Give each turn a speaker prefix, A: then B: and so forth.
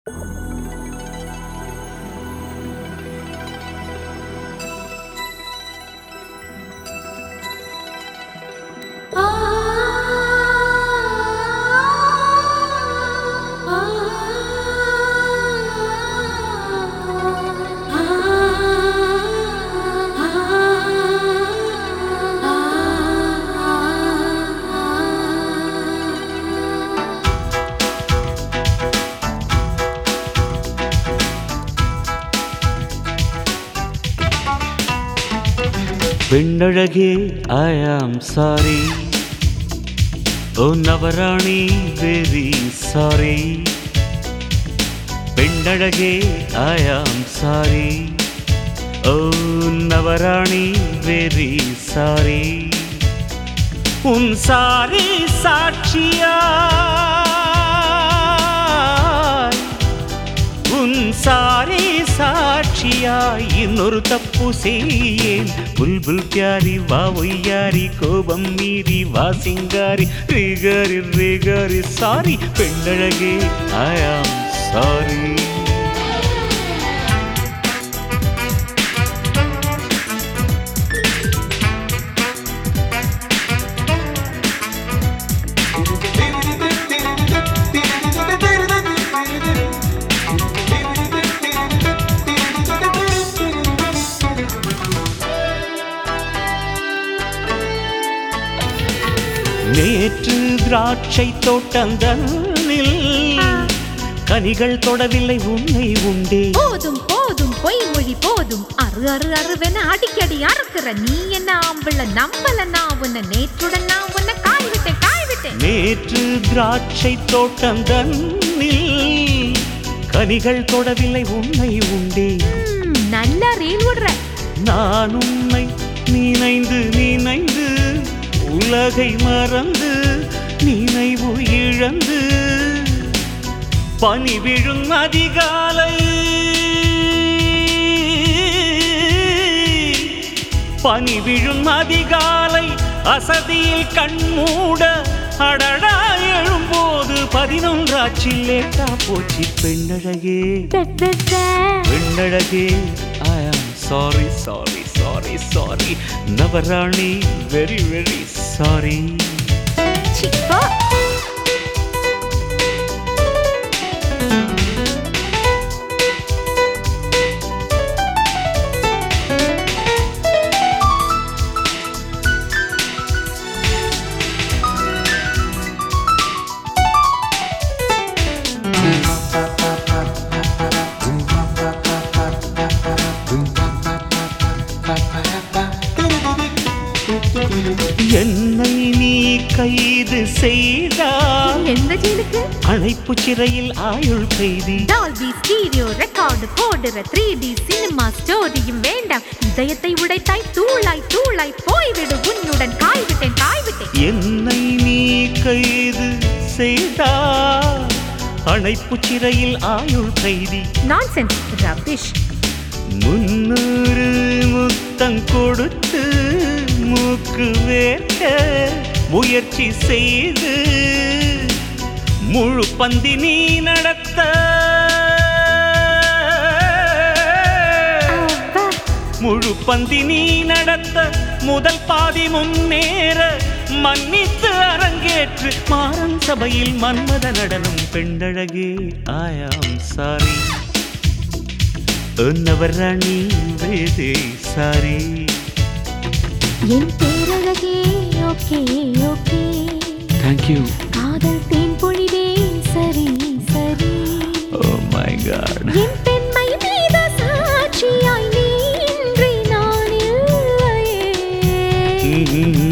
A: பெண்ணழகே I am sorry oh நவராணி very sorry பெண்ணழகே I am sorry oh நவராணி very sorry உன் சாரி சாட்சியாய் உன் சாரி சாட்சியாய் இன்னொரு தப்பு செய்யேன் புல்புல் பியாரி வா ஒய்யாரி கோபம் மீறி வா சிங்காரி ரிகரி ரிகரி சாரி பெண்ணழகே ஐ ஆம் சாரி நேற்று திராட்சை தோட்டந்தனில் கனிகள் தொடவில்லை உன்னை உண்டே
B: போதும் போதும் பொய்மொழி போதும் அரு அரு அருவென அடிக்கடி அறுக்கிற நீ என்ன ஆம்பள நம்பல நான் உன்னை நேற்றுடன் நான் உன்னை காய் விட்டேன் காய் விட்டேன்
A: நேற்று திராட்சை தோட்டந்தனில் கனிகள் தொடவில்லை உன்னை உண்டே
B: ம், நல்லா ரீல் விடுற
A: நான் உன்னை நினைந்து நினைந்து உலகை மறந்து நினைவு இழந்து பனி விழும் அதிகாலை பனி விழும் அதிகாலை அசதியில் கண்மூட அடடா எழும்போது பதினொன்றாச்சில் லேட்டா போச்சு பெண்ணழகே பெண்ணழகே I am sorry sorry sorry sorry நவராணி வெரி வெரி சாரி
B: சிப்பா
A: என்னை நீ கைது செய்தால்
B: எந்த ஜெயிலுக்கு
A: அழைப்பு சிறையில் ஆயுள் கைதி
B: டால்பி ஸ்டீரியோ ரெக்கார்டு போடுற த்ரீ டி சினிமா ஸ்டோரியும் வேண்டாம் இதயத்தை உடைத்தாய் தூளாய் தூளாய் போய்விடு உன்னுடன் காய் விட்டேன் காய் விட்டேன்
A: என்னை நீ கைது செய்தால் அழைப்பு சிறையில் ஆயுள் கைதி
B: நான்சென்ஸ் ரபிஷ்
A: முன்னூறு முத்தம் கொடுத்து மூக்கு வேர்க்க முயற்சி செய்து முழு பந்தி நீ நடத்த
B: அப்பா
A: முழு பந்தி நீ நடத்த முதல் பாதி முன்னேற மன்னித்து அரங்கேற்று மாறன் சபையில் மன்மத நடனம் பெண்டழகே ஆயாம் சாரி நவராணி வேதே சாரி
B: என் பேரழகே ஓகே ஓகே
A: தேங்க்யூ
B: காதல் தேன் பொழிவே சரி சரி
A: ஓ மை காட்
B: என் பெண்மை மீது சாட்சியாய் நீ இன்றி நான் இல்லையே